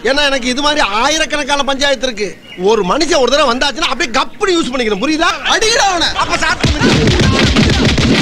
ஏன்னா எனக்கு இது மாதிரி ஆயிரக்கணக்கான பஞ்சாயத்து இருக்கு ஒரு மனுஷன் ஒரு தடவை வந்தாச்சுன்னா அப்படியே கப்புனு யூஸ் பண்ணிக்கணும் புரியுதா அடிக்கடா அவனை அப்ப ஸ்டார்ட் பண்ணு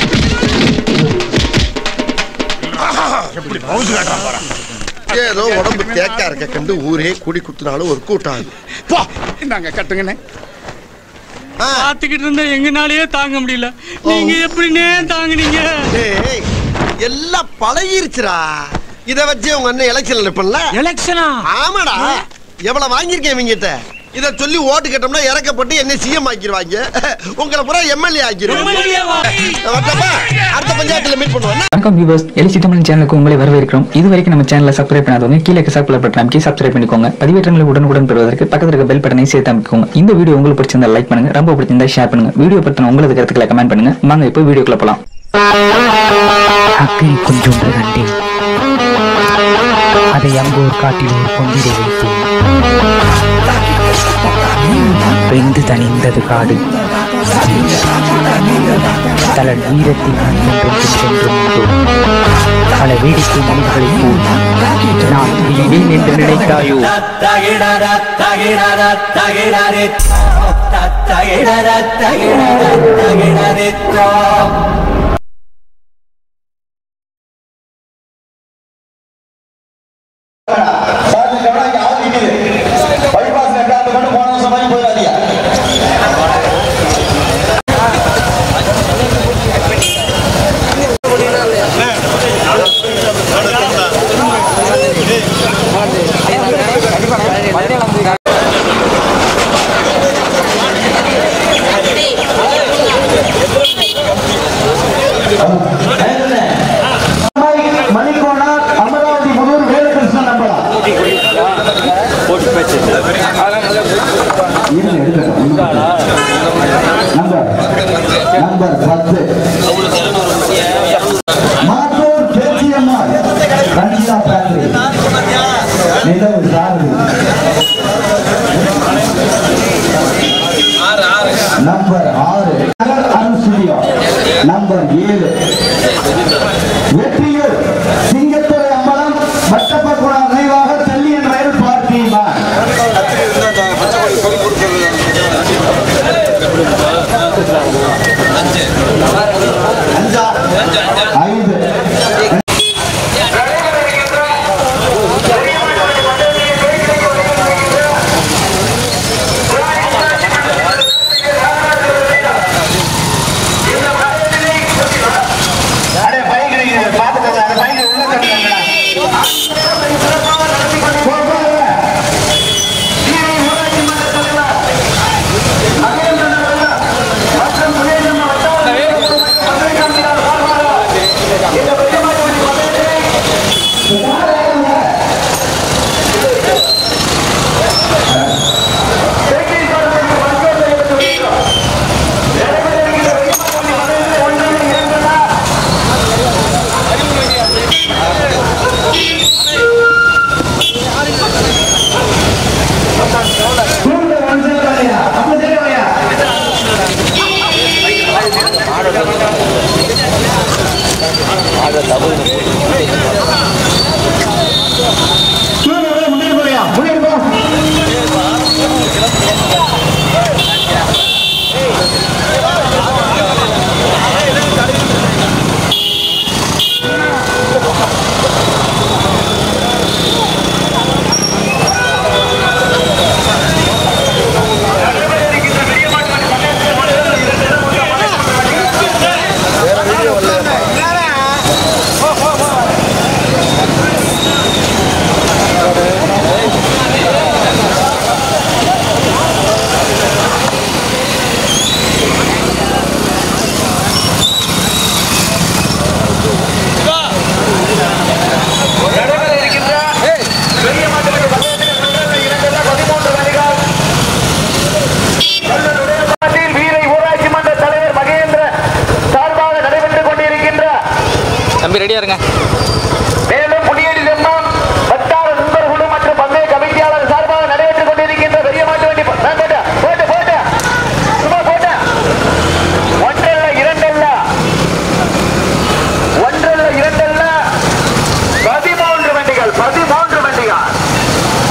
எப்படி பவுசு காட்டுறான் பாரு ஏதோ உடம்பு தேக்கா இருக்க கண்டு ஊரே கூடி குத்துனாலும் ஒரு கூட்டம் அது. போ இந்தாங்க கட்டுங்கண்ணே ஆ, பாத்துக்கிட்டு இருந்தா எங்கனாலயே தாங்க முடியல நீங்க எப்படின்னே தாங்குனீங்க டேய், எல்லாம் பழகிருச்சுடா இத வச்சு உங்க அண்ணன் எலெக்ஷன்ல நிப்பல எலெக்ஷனா ஆமாடா எவ்வளவு வாங்கியிருக்கேன் இவங்கிட்ட இத சொல்லி ஓட்டு கேட்டோம்னா இறக்கப்பட்டு என்ன சிஎம் ஆக்கிடுவாங்க உங்களை பூரா எம்எல்ஏ ஆக்கிடுவாங்க வரட்டப்பா? அடுத்த பஞ்சாயத்துல மீட் பண்ணுவோம் என்ன? வணக்கம் வியூவர்ஸ் எலிசி தமிழ் சேனலுக்கு உங்களை வரவேற்கிறோம் இது வரைக்கும் நம்ம சேனலை சப்ஸ்கிரைப் பண்ணாதவங்க கீழே சப்ஸ்கிரைப் பட்டன் அமைக்கி சப்ஸ்கிரைப் பண்ணிக்கோங்க பதிவேற்றங்களை உடனுக்குடன் பெறுவதற்கு பக்கத்தில் இருக்க பெல் பட்டனை சேர்த்து அமைக்கோங்க இந்த வீடியோ உங்களுக்கு பிடிச்சிருந்தா லைக் பண்ணுங்க ரொம்ப பிடிச்சிருந்தா ஷேர் பண்ணுங்க வீடியோ பத்தின உங்களது கருத்துக்களை கமெண்ட் பண்ணுங்க வாங்க இப்போ வீடியோக்குள்ள போலாம் அக்கறை கொஞ்சொன்று கண்டேன் அதை அங்கோர் காட்டில் ஒரு கொண்டிட வைத்தேன் வெந்து தணிந்தது காடு தலன் வீரத்தின் என்றும் சென்றும் உண்டோ பல வேடிக்கை மனிதர்களைப் போல் நான் வீணேன் என்று நினைத்தாயோ மணிக்கோணா அமராவதி முதல் வேலுகிருஷ்ணன் நம்பலாம் இருங்க, இருங்க. நம்பர் நம்பர் பத்து மாத்தூர் பேச்சியம்மாள் ரஞ்சிதா ஃபேக்டரி நிலவு சாரதி நம்பர் ஆறு நகர் அருண் ஸ்டுடியோ நம்பர் ஏழு வெற்றியூர் சிங்கத்துறை அம்பலம் வட்டப்பக்குளம் நினைவாக தெல்லியன் ரயில் பார்க்கிமா ஐந்து அடே பைக் இருக்குது பாத்துக்கோங்க அந்த பைக் உள்ள தட்டுங்க வீரை ஊராட்சி மன்ற தலைவர் மகேந்திர சார்பாக நடைபெற்றுக் கொண்டிருக்கின்ற தம்பி ரெடியா இருங்க மேலும் புலியடி செம்மம் வட்டார நண்பர் குழு மற்றும் பந்தய கமிட்டியாளர் சார்பாக நடைபெற்றுக் கொண்டிருக்கின்ற பெரிய மாட்டு வண்டி ப- நான் போட்டேன், போட்டேன், போட்டேன். சும்மா போட்டேன். ஒன்றல்ல இரண்டல்ல ஒன்றல்ல இரண்டல்ல பதிமூன்று வண்டிகள் பதிமூன்று வண்டிகள்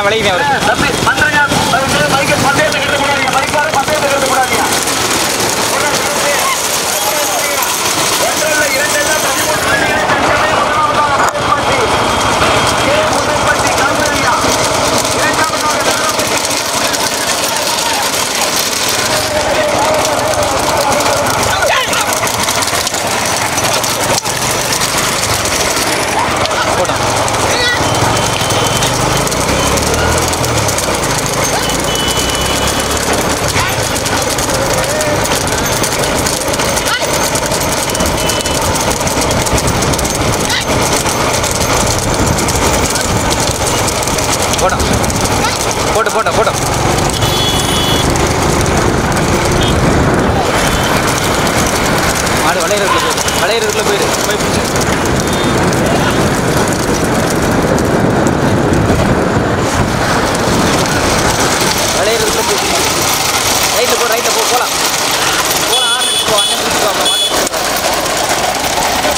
நான் விளையுவேன் அவருக்கு தம்பி வந்துருங்க மைக்கு பந்தயத்தை கட்டக்கூடாதீங்க மைக்கார பந்தயத்தை கட்டக்கூடாதீங்க ஒன்றல்ல இரண்டல்ல பதிமூணு மணிகளை தற்சமயம் முதலாவதாக புதுப்பட்டி. கே. புதுப்பட்டி கருப்பையா. இரண்டாவதாக நகரப்பட்டி. போட்டோம் போட்டு போட்டோம் போட்டோம் மாடு வளையறதுக்குள்ள போயிடு வளையறதுக்குள்ள போயிடு போய் பிடிச்சி வளையறதுக்குள்ள போய் ரைட்டில் போ ரைட்டில் போ போகலாம் போகலாம் ஆறு போ அண்ணன் பிடிச்சி வா மாட்டை பிடிச்சி வா.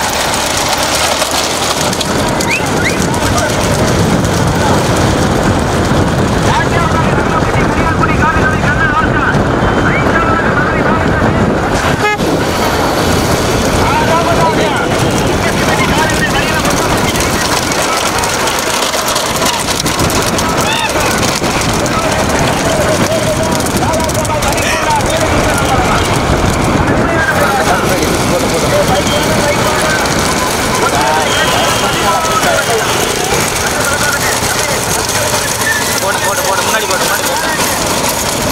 போட்டு போட்டு போட்டு முன்னாடி போட்டு முன்னாடி போட்டு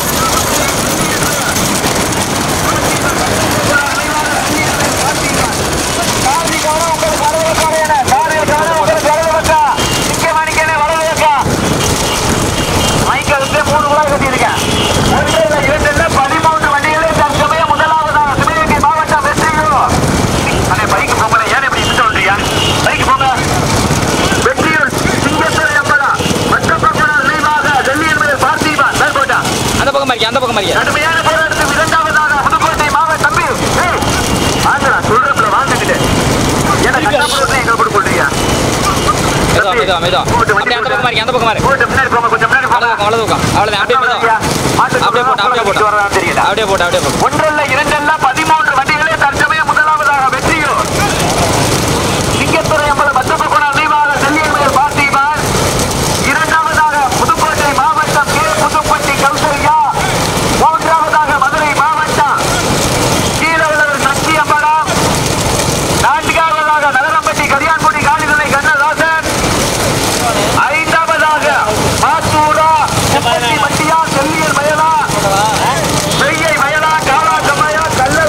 அந்த பக்கம் மாறிக்க அந்த பக்கம் மாறிக்க கடுமையான போராட்டத்தில் இரண்டாவதாக புதுக்கோட்டை மாவட்ட தம்பி ஏய், வாங்கடா சொல்றப்பல வாங்கிட்டு ஏன்னா கஷ்டப்படுறது எங்களை போட்டு கொள்றீங்க மெதுவா மெதுவா மெதுவா அப்படியே அந்த பக்கம் மாறிக்க அந்த பக்கம் மாறி போட்டு முன்னாடி போங்க கொஞ்சம் முன்னாடி வலது பக்கம் வலது பக்கம் அவ்வளோதான் அப்படியே மெதுவா அப்படியே போட்டு அப்படியே போட்டு தெரியல அப்படியே போட்டு அப்படியே போட்டு ஒன்றல்ல இரண்டல்ல பதிமூன்று வண்டிகளே தற்சமயம் முதலாவதாக வெற்றியூர் சிங்கத்துறை அம்பல பத்தப்பகுணம் நினைவாக செல்லியமையர் பார்த்திபான் இரண்டாவதாக புதுக்கோட்டை மாவட்டம் கே புதுப்பட்டி கௌசல்யா மூன்றாவதாக மதுரை மாவட்டம் கீழவர் சக்தி அம்பலம் நான்காவதாக நகரம்பட்டி கரியான்குடி காளிதுரை கண்ணதாசன் ஐந்தாவதாக மாத்தூரா முப்பத்தி மட்டியா செல்லியர் வயலா பெய்யை வயலா காலா சமயா கல்லல்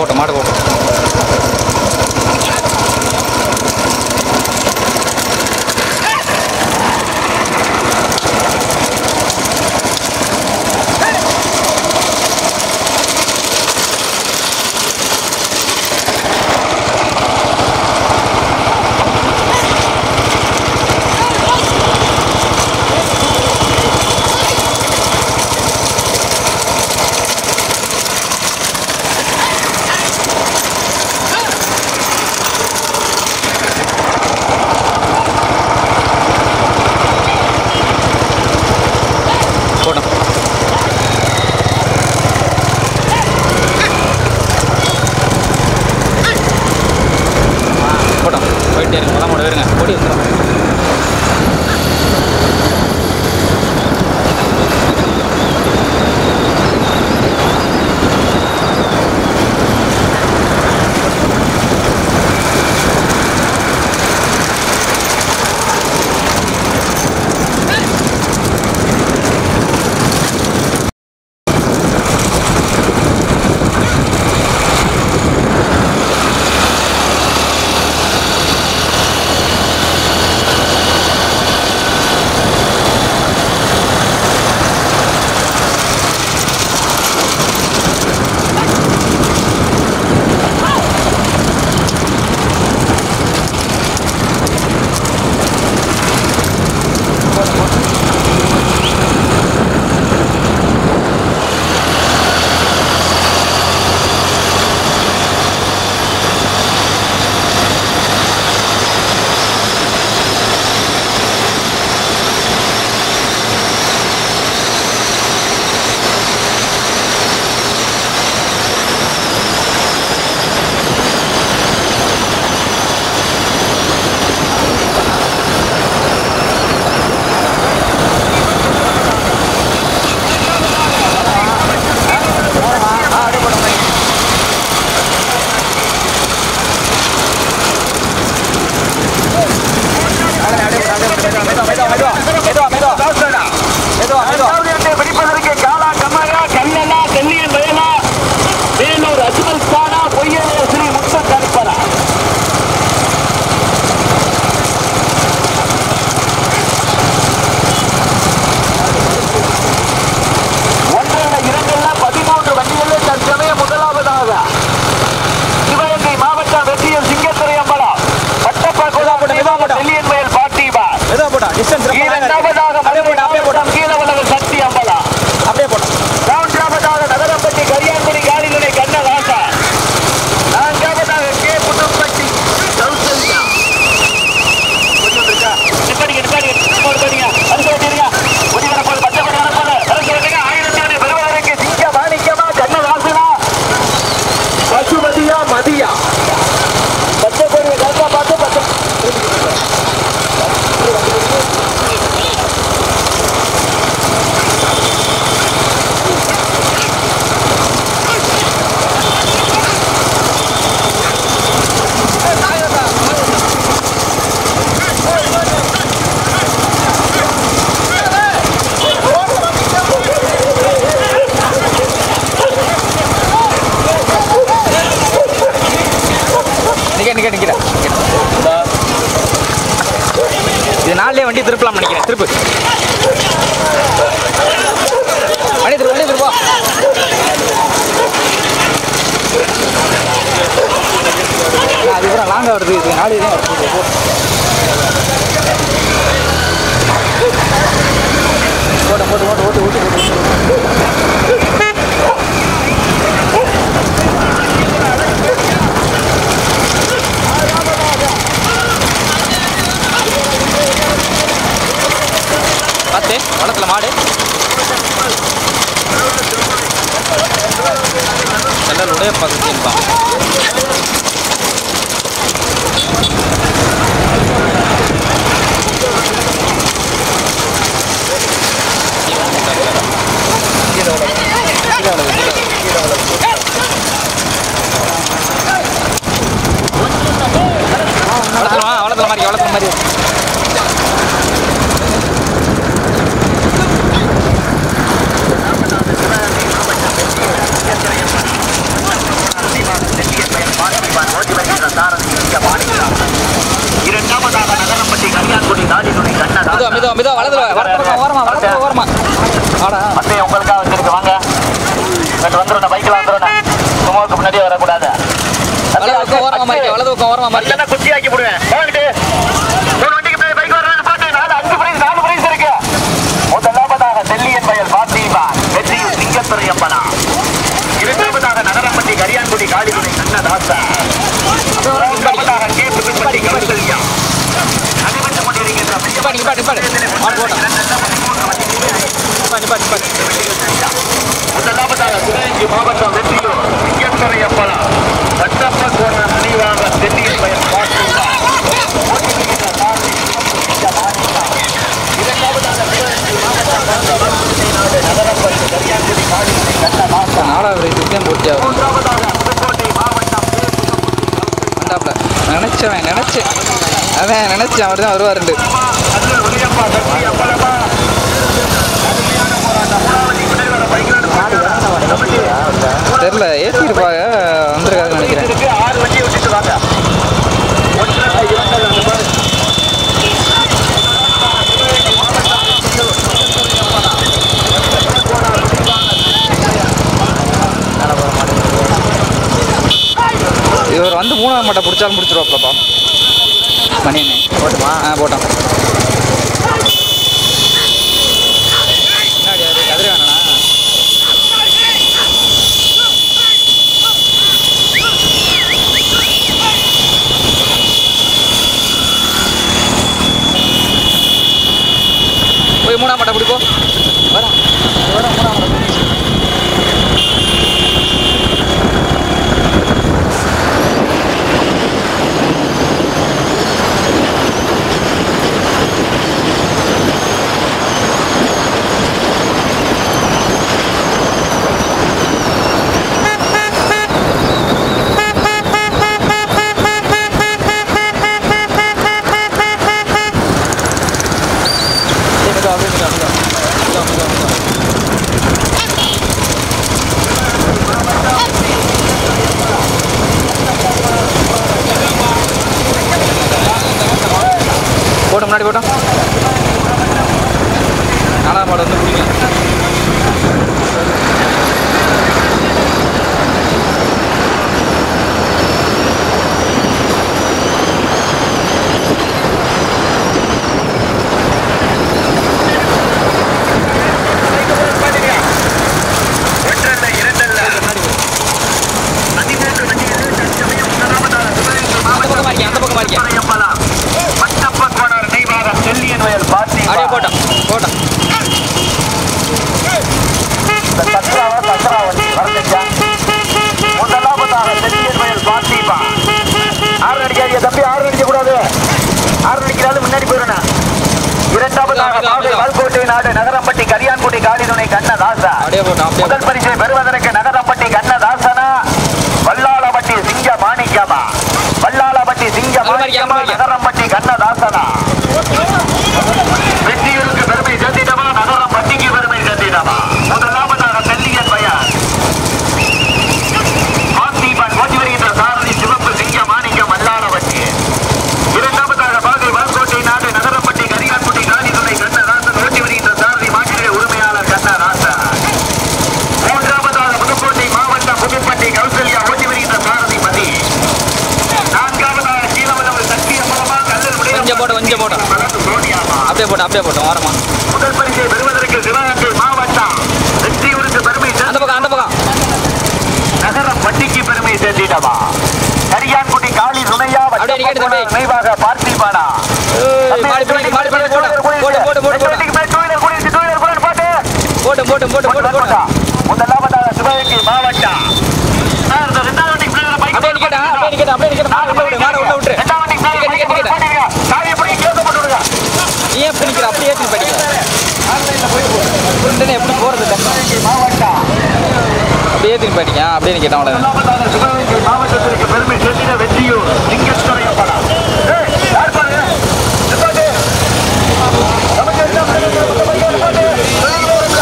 போட்டோம் மாடு போட்டோம் போட்டோம் போட்டோம் போயிட்டே இருங்க மொதல் மாடு வருங்க ஓடி வந்துடும் பிடிப்பதற்கு காலா கம்மாயா கல்லலா கல்லியன் வயலா வேலூர் அஜ்மல் கானா பொய்யலே ஸ்ரீ முத்த கருப்பரா ஒன்றரை இரண்டல்ல பதிமூன்று வண்டிகளில் தற்சமயம் முதலாவதாக சிவகங்கை மாவட்டம் வெற்றியூர் சிங்கத்துறை அம்பலம் பட்டப்பா நெல்லியன் வயல் பாட்டிபா எதோ போட்டோம் டிஸ்டன்ஸ் இரண்டாவதாக மலைமாவட்டம் கீழவளவு சக்தி அம்பலம் அப்படியே போட்டோம் மூன்றாவதாக நகரப்பட்டி கரியான்குடி காலிலுனை கண்ணதாசா நான்காவதாக கே புதுப்பட்டி கௌசல்யா கொஞ்சம் இருக்கா நிப்பாடிங்க நிப்பாடிங்க போடு போடுங்க அடுத்து வச்சிருங்க ஒடி வர போது பச்சை கொடி வர போது அடுத்து வச்சுங்க ஆயிரத்தி ஒன்று பெறுவதற்கு சிங்க மாணிக்கமா கண்ணதாசனா பசுமதியா மதியா பச்சை கொடி கரெக்டாக பார்த்து பச்சை நிக்க நிக்க நிக்கிற இது நாலுலேயே வண்டி திருப்பலாம் நினைக்கிறேன் திருப்பு வண்டி திருப்பு வண்டி திருப்பா அதுக்கப்புறம் லாங்காக வருது இது நாலு தான் வருது போ. போட்டு போட்டு போட்டு ஓட்டு ஓட்டு ஓட்டு பார்த்து வளத்துல மாடு செல்லலுடைய பகுதி இருப்பான் வளத்துல வளத்துல மாதிரி வளத்துல மாதிரி நாடினுடைய கண்ணதாசா மெதுவா மெதுவா மெதுவா வலது வலது பக்கம் ஓரமா வலது பக்கம் ஓரமா ஆடா அப்படியே உங்களுக்காக வச்சிருக்கு வாங்க இங்கிட்டு வந்துடும் பைக்கில் வந்துடும் சும்மாவுக்கு முன்னாடியே வரக்கூடாது வலது பக்கம் ஓரமா மாறிக்க வலது பக்கம் ஓரமா மாறிக்க இல்லைன்னா குத்தி ஆக்கி போடுவேன் வாங்கிட்டு மூணு வண்டிக்கு பின்னாடி பைக் வர்றது பாட்டு நாலு அஞ்சு பிரைஸ் நாலு பிரைஸ் இருக்கு முதலாவதாக தெல்லியன் வயல் பாத்தீபா வெற்றியூர் சிங்கத்துறை அம்பனா இரண்டாவதாக நகரம்பட்டி கரியான்குடி காளிதுரை கண்ணதாசா மூன்றாவதாக கே புதுப்பட்டி கௌசல்யா நடைபெற்றுக் கொண்டிருக்கின்ற நிப்பாட்டு நிப்பாட்டு நிப்பாட்டு ஆடு போட்டோம் நிப்பாட்டு நிப்பாட்டு நிப்பாட்டு முதலாவதாக சிவகங்கை மாவட்டம் வெற்றியூர் சிங்கத்துறை அம்பனா கட்டப்ப கோண நினைவாக தெல்லியன் வயல் பாத்தீபா நாலாவது ரைஸ் தான் பூர்த்தி ஆகும் வந்தாப்ல நினைச்சவன் நினைச்சேன் அவன் நினைச்சேன் அவர் தான் வருவாருண்டு தெரில ஏற்றிருப்பாங்க வந்திருக்காருன்னு நினைக்கிறேன் ஆறு வண்டியை விட்டுட்டு வாங்க ஒன்றரை இரண்டரை அந்த மாதிரி இவர் வந்து மூணாவது மாட்டை பிடிச்சாலும் பிடிச்சிருவாப்லப்பா மணி அண்ணே போட்டுமா ஆ போட்டோம் பின்னாடி யாரு? கதிரை வேணாண்ணா போய் மூணாம் மாட்டை பிடிப்போம் வரா வரா மூணாம் மாட்டை பிடி. அப்படியே மெதுவா, அப்படியே மெதுவா, மெதுவா. மெதுவா, மெதுவா, மெதுவா. போட்டோம் முன்னாடி போட்டோம் நாலாவது மாடு வந்து பிடிக்கும் ஒன்றல்ல இரண்டல்ல பதிமூன்று வண்டிகள் தற்சமயம் முதலாவதாக சிவகங்கை அந்த பக்கம் மாறிக்க அந்த பக்கம் மாறிக்க மாவட்டம் மட்டப்ப கோணர் நெய்வாரம் தெல்லியன் வயல் பாத்தி அப்படியே போட்டோம் போட்டோம் சத்ராவா சத்ராவதி வரதஞ்சா முதலாவதாக தெல்லியன் வயல் பாத்திபா ஆறு அடிக்காதீங்க தம்பி ஆறு அடிக்க கூடாது ஆறு அடிக்கிறாலும் முன்னாடி போயிடணும் இரண்டாவதாக பாவை வால்கோட்டை நாடு நகரம்பட்டி கரியான்குடி காளிதுணை கண்ணதாசா அப்படியே போட்டோம் அப்படியே முதல் பரிசை பெறுவதற்கு நகரம்பட்டி கண்ணதாசனா வல்லாளப்பட்டி சிங்க மாணிக்கமா வல்லாளப்பட்டி சிங்க அங்க பாருங்க, அங்க மாணிக்கமா பாருங்க. நகரம்பட்டி கண்ணதாசனா வெற்றியூருக்கு பெருமை சேர்த்திடமா நகரம்பட்டிக்கு பெருமை சேர்த்திடமா முதலாவதாக தெல்லியன் பையன் ஆத்தீபன் ஓட்டி வருகின்ற சாரதி சிவப்பு சிங்க மாணிக்கம் வல்லாளப்பட்டி இரண்டாவதாக பாகை வால்கோட்டை நாடு நகரப்பட்டி கரியான்குட்டி காணிதுணை கண்ணதாசன் ஓட்டி வருகின்ற சாரதி மாட்டினுடைய உரிமையாளர் கண்ணதாசன் மூன்றாவதாக புதுக்கோட்டை மாவட்டம் புதுப்பட்டி கௌசல்யா ஓட்டி வருகின்ற சாரதி மதி நான்காவதாக கீழவளவு சக்தி அம்மலமா கல்லல் கொஞ்சம் போட்டு, கொஞ்சம் போட்டு. வளர்ந்து சோனியாமா அப்படியே போட்டோம் அப்படியே போட்டோம் ஓரமா முதல் பரிசை பெறுவதற்கு சிவகங்கை மாவட்டம் வெற்றியூருக்கு பெருமை அந்த சேர்த்து பக்கம் அந்த பக்கம் நகரம் வட்டிக்கு பெருமை சேர்த்திடவா கரியான்குடி காளி துணையா அப்படியே நிக்கட்டு தம்பி. நினைவாக பார்த்திபானா ஏய், மாடி பின்னாடி மாடி பின்னாடி போட்டோம் போட்டு போட்டு போட்டு போட்டு போட்டு போட்டு போட்டு போட்டு போட்டு முதலாவதாக சிவகங்கை மாவட்டம் சார், இந்த ரெண்டாவது வண்டிக்கு பின்னாடி பைக் அப்படியே நிக்கட்டா அப்படியே நிக்கட்டா அப்படியே நிக்கட்டா மாடு உள்ள விட்டு மாடு உள்ள விட்டு ரெண்டாவது வண்டிக்கு பின்னாடி நிக்கட்டு, பைக் நிக்கட்டு, நிக்கட்டு. போட்டுடுங்க. சாவியை பிடிங்க, கேஸை போட்டு விடுங்க. நீ ஏன் இப்படி நிக்கிற அப்படியே ஏற்றி படிக்க உடனே எப்படி போறது இல்லை. சிவகங்கை மாவட்டம் அப்படியே ஏற்றி படிக்க அப்படியே நிக்கட்டா அவ்வளோ முதலாவதாக சிவகங்கை மாவட்டத்திற்கு பெருமை சேர்த்திட வெற்றியூர் லிங்கேஸ்வரைய படம் ஏய், யார் பாருங்க நிப்பாட்டு. நமக்கு என்ன பண்ணுங்க? நமக்கு பையன் நிப்பாட்டு. வெளியில வருங்க.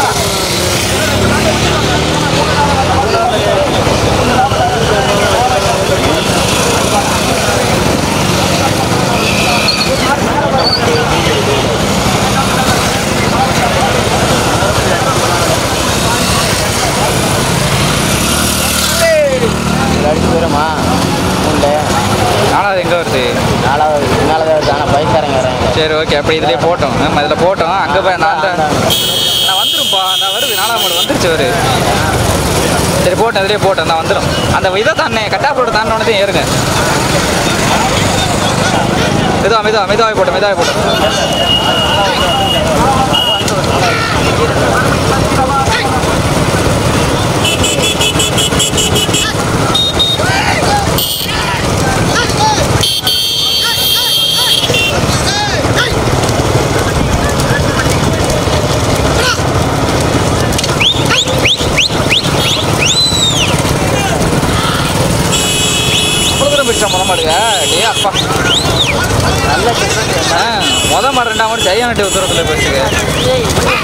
சரி ஓகே அப்படி இதுலயே போட்டோம் நம்ம இதில் போட்டோம் அங்கே போய் நான் அந்த நான் வந்துரும்ப்பா நான் வருது நாலாம் மாடு வந்துருச்சு வரு சரி போட்டேன் இதுலயே போட்டேன் நான் வந்துடும் அந்த இதை தானே கட்டாப்போட்டு தாண்டோனதையும் ஏறுங்க மெதுவா மெதுவா மெதுவாக போட்டேன் மெதுவாக போட்டேன் அவ்வளோ தூரம் போயிடுச்சா முத மாடு டே அப்பா ஆ முத மாடு ரெண்டாம் மாடு ஜெயானட்டி தூரத்தில் போயிடுச்சுங்க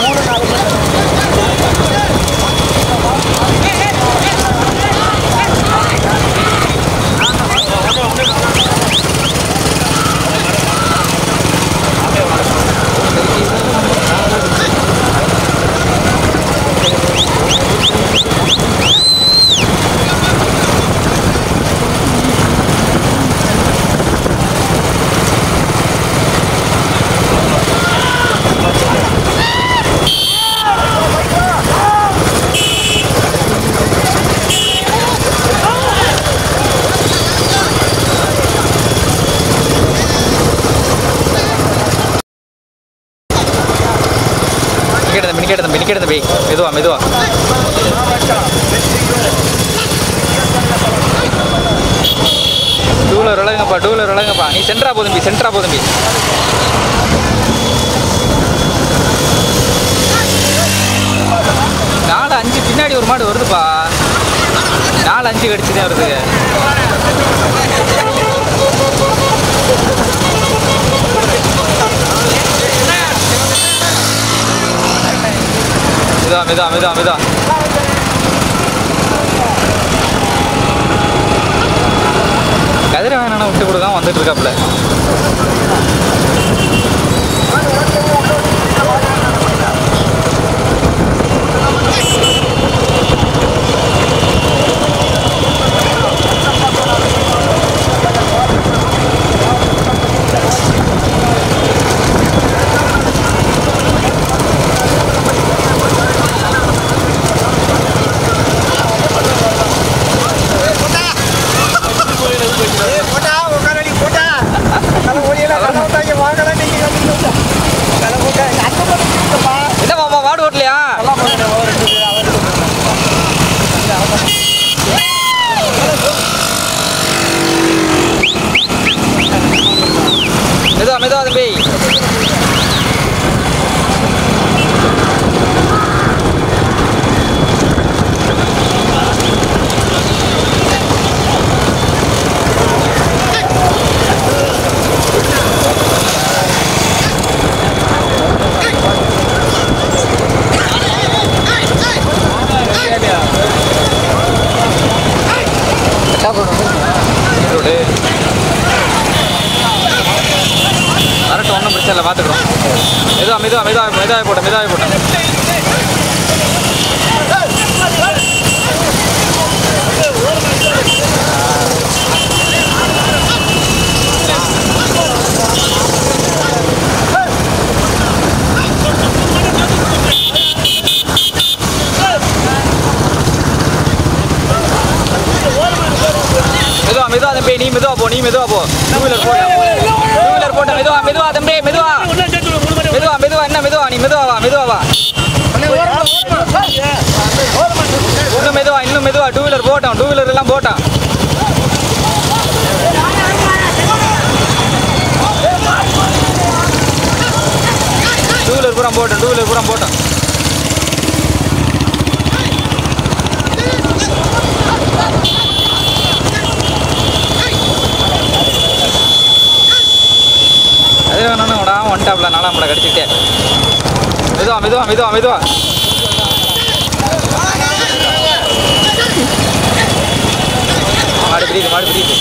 நிக்கெடு தம்பி நிக்கெடு தம்பி நிக்கெடு தம்பி மெதுவா மெதுவா டூலர் விளங்குப்பா டூலர் விளங்குப்பா நீ சென்ட்ரா போதும்பி சென்ட்ரா போதும்பி நாலு அஞ்சு பின்னாடி ஒரு மாடு வருதுப்பா நாலு அஞ்சு கடிச்சுதான் வருது மெதுவா மெதுவா மெதுவா மெதுவா கதிர வேணா விட்டு கொடுக்காம வந்துட்டு இருக்காப்புல என்ன மாமா மாடு ஓட்டலையா மெதுவா மெதுவா தம்பி ரோடு வரட்டும் ஒன்றும் பிரச்சனை இல்லை பார்த்துக்குறோம் மெதுவா மெதுவா மெதுவா மெதுவாக போட்டேன் மெதுவாக போட்டேன் மெதுவா மெதுவா தம்பி நீ மெதுவா போ நீ மெதுவா போ டூ வீலர் போட்ட டூ வீலர் போட்ட மெதுவா மெதுவா தம்பி மெதுவா மெதுவா மெதுவா என்ன மெதுவா நீ மெதுவா வா மெதுவா வா இன்னும் மெதுவா இன்னும் மெதுவா டூ வீலர் போட்டோம் டூ வீலர் எல்லாம் போட்டோம் டூ வீலர் பூரா போட்டோம் டூ வீலர் பூரா போட்டோம் அது வேணும்னு விடாம வந்துட்டாப்ல நாலாம் படம் கடிச்சிட்டே மெதுவா மெதுவா மெதுவா மெதுவா மாடு பிடிக்குது மாடு பிடிக்குது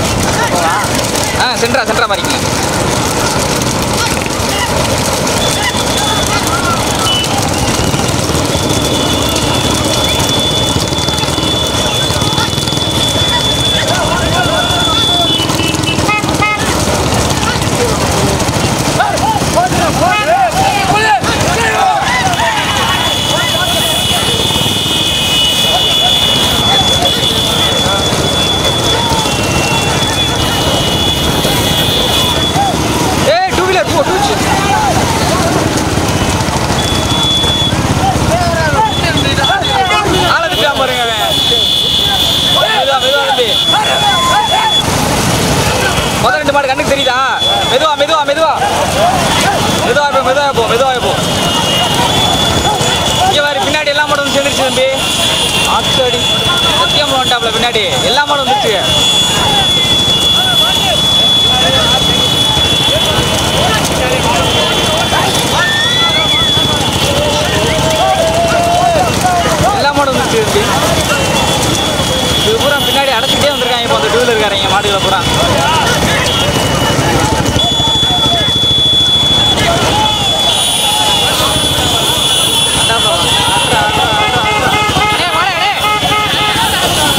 ஆ சென்ட்ரா சென்ட்ரா மாறிக்கங்க மெதுவாக போ மெதுவாக போ இங்கே பாரு பின்னாடி எல்லா மாடும் சேர்ந்துருச்சு தம்பி ஆத்தாடி சத்தியம் வந்துட்டாப்ல பின்னாடி எல்லா மாடும் வந்துருச்சு எல்லா மாடும் வந்துருச்சு தம்பி இது பூரா பின்னாடி அடைச்சிட்டே வந்திருக்காங்க இப்போ அந்த டூ வீலர்காரங்க மாடுகளை பூரா அதான்ப்பா. ஆட்றா, ஆட்றா, ஆட்றா, ஆட்றா. அண்ணே, வாடா, அண்ணே.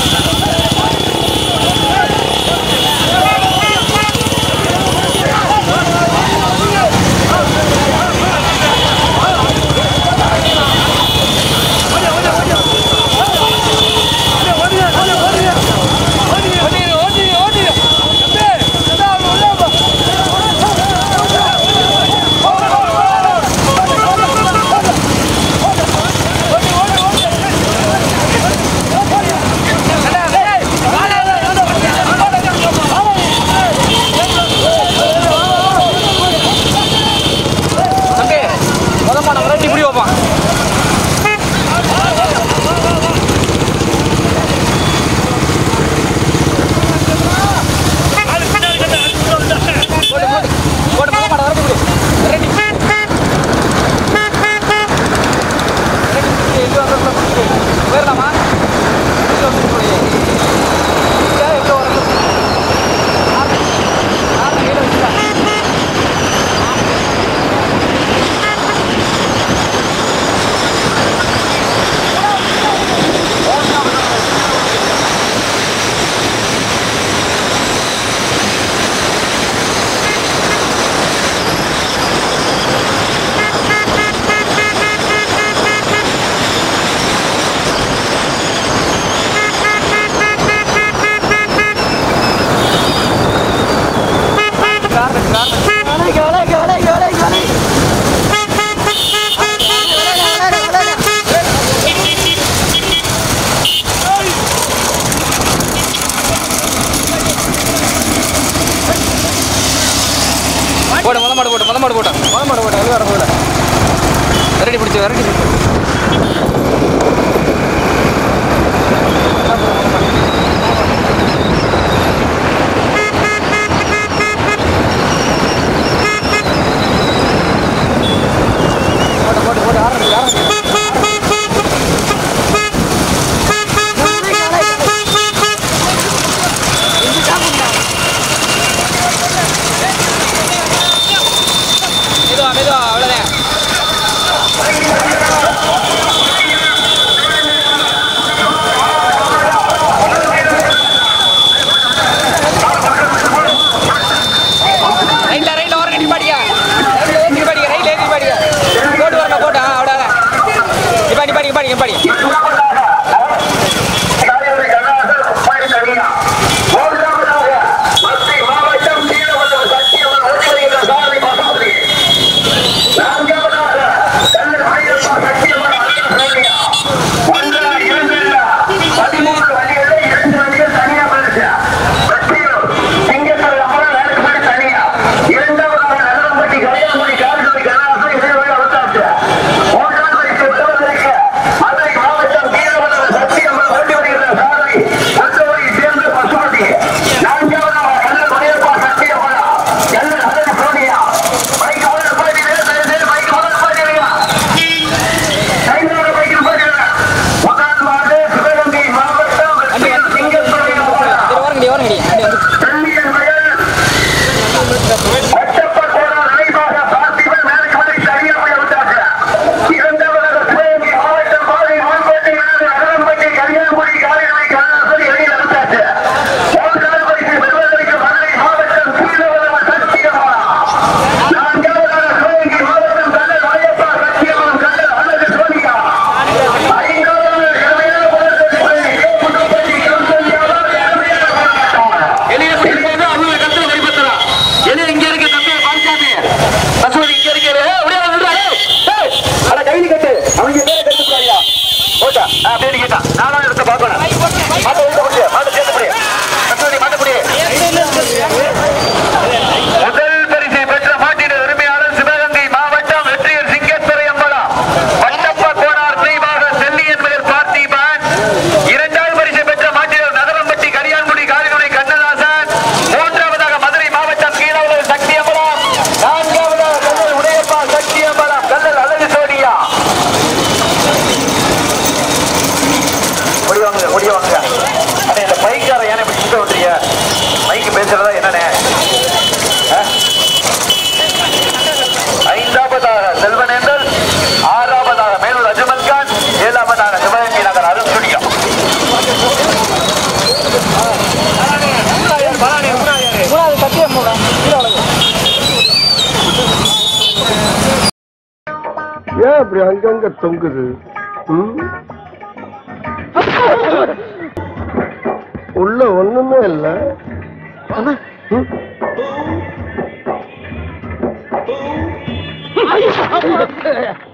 தம்பி முத மாடம் விரட்டி இப்படி வைப்பான் போடு, போடு. போடு, முத மாடம் விரட்டி இப்படி. விரட்டி. விரட்டி இப்படி எங்க வரணும் கூட்டிட்டு போய். போயிடலாமா? எங்க வந்துட்டு போய்? இங்க எங்க வரணும்? ஆறு. ஆறு கையில வச்சுட்டா. கார் கார் போடு முத மாடு போட்டு முத மாடு போட்டு முத மாடு போட்டு வெளியே வர போகல விரட்டி பிடிச்சி விரட்டி பிடிச்சி போட்டு போட்டு போட்டு ஆரம்பிச்சு ஆரம்பிச்சு மெதுவா மெதுவா அவ்வளோதான் அண்ணே இந்த மைக்கார ஏன் இப்படி சுத்த விட்டுறிய மைக்கு பேசுறதா என்னண்ணே ஆ? ஐந்தாவதாக செல்வனேந்தல் ஆறாவதாக மேலூர் அஜமல் கான் ஏழாவதாக சிவகங்கை நகர் அருள் ஸ்டுடியோ ஏன் அப்படி அங்கங்க தொங்குது ம்? உள்ள ஒண்ணுமே இல்ல ம்?